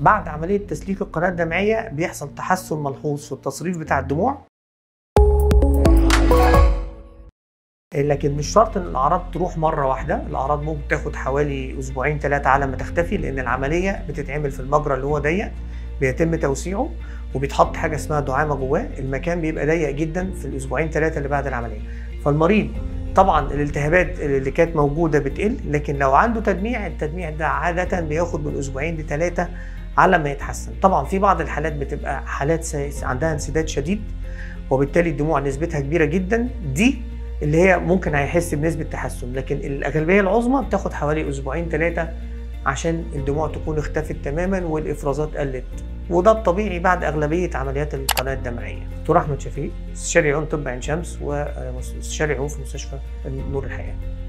بعد عمليه تسليك القناه الدمعيه بيحصل تحسن ملحوظ في التصريف بتاع الدموع لكن مش شرط ان الاعراض تروح مره واحده الاعراض ممكن تاخد حوالي اسبوعين ثلاثه على ما تختفي لان العمليه بتتعمل في المجرى اللي هو ضيق بيتم توسيعه وبيتحط حاجه اسمها دعامه جواه المكان بيبقى ضيق جدا في الاسبوعين ثلاثه اللي بعد العمليه فالمريض طبعا الالتهابات اللي كانت موجوده بتقل لكن لو عنده تدميع التدميع ده عاده بياخد من اسبوعين لثلاثه على ما يتحسن طبعا في بعض الحالات بتبقى حالات عندها انسداد شديد وبالتالي الدموع نسبتها كبيره جدا دي اللي هي ممكن هيحس بنسبه تحسن لكن الاغلبيه العظمى بتاخد حوالي اسبوعين ثلاثه عشان الدموع تكون اختفت تماما والافرازات قلت وده الطبيعي بعد اغلبيه عمليات القناه الدمعيه. دكتور احمد شفيق استشاري عيون طب عين شمس واستشاري عيون في مستشفى نور الحياه.